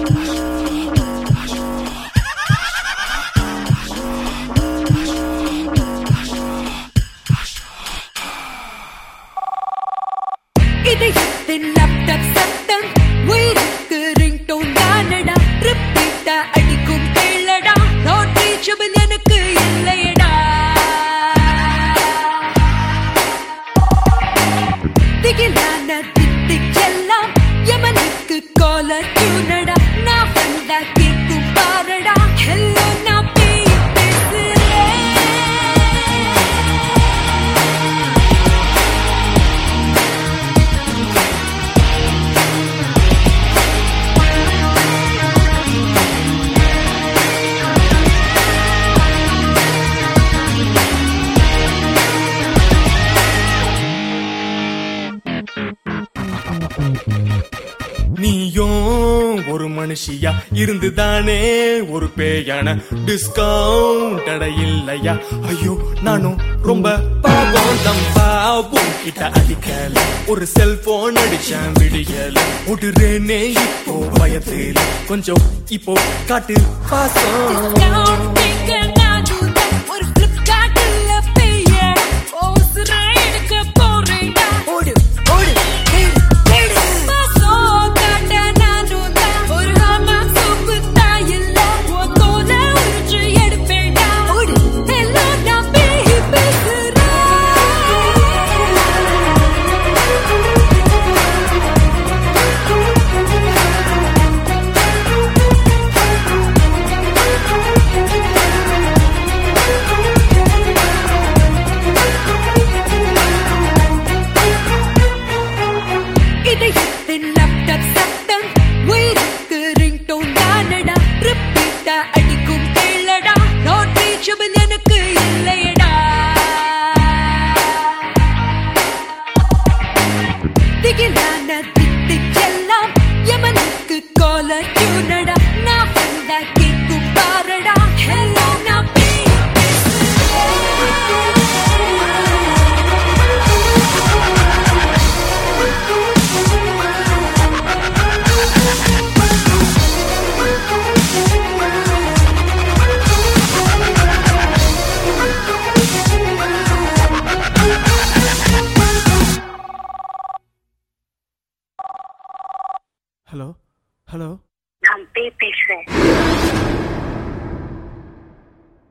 இதயத்தின் லேப்டாப் சத்தம் உயிருக்கு ரிங்டோன் தானடா ரிப்பீட்டா அடிக்கும் கேளடா நாட் ரீச்சபிள் எனக்கு இல்லையடா திகிலான திட்டுக்கெல்லாம் யமனுக்கு காலர் டியூனடா நான் வந்தா கேட்கும் பாரடா ஹெல்லோ நான் பேய் பேசுறேன் நீயும் ஒரு மனுஷியா இருந்துதானே ஒரு பேயான டிஸ்கவுண்ட் அட இல்லையா ஐயோ நானும் ரொம்ப பாவம் தம்பா உன்கிட்ட அடிக்கல ஒரு செல்போன் அடிச்சேன் விடியல விடுறேனே இப்போ பயத்துல கொஞ்சம் இப்போ காட்டு பாசம் ஒரு பிளிப்கார்ட்ல பெய்ய ஓசுரா எடுக்க போறேன்டா ஓடு ஓடு தேடு தேடு பாசோ காட்ட நானும் தான் ஒரு ஆமா சோப்பு தாயில்ல உன் தோல உரிச்சு எடுப்பேன்டா ஓடு எல்லாம் நான் பேய் பேசுறேன் இதயத்தின் லேப்டாப் சத்தம் உயிருக்கு ரிங்டோன் தானடா ரிப்பீட்டா அடிக்கும் கேளடா நாட் ரீச்சபிள் எனக்கு இல்லையடா திகிலான திட்டுக்கெல்லாம் யமனுக்கு காலர் டியூனடா நான் வந்தா கேட்கும் பாரடா ஹெல்லோ நான் பேய் ஹலோ ஹலோ நான் பேய் பேசுறேன்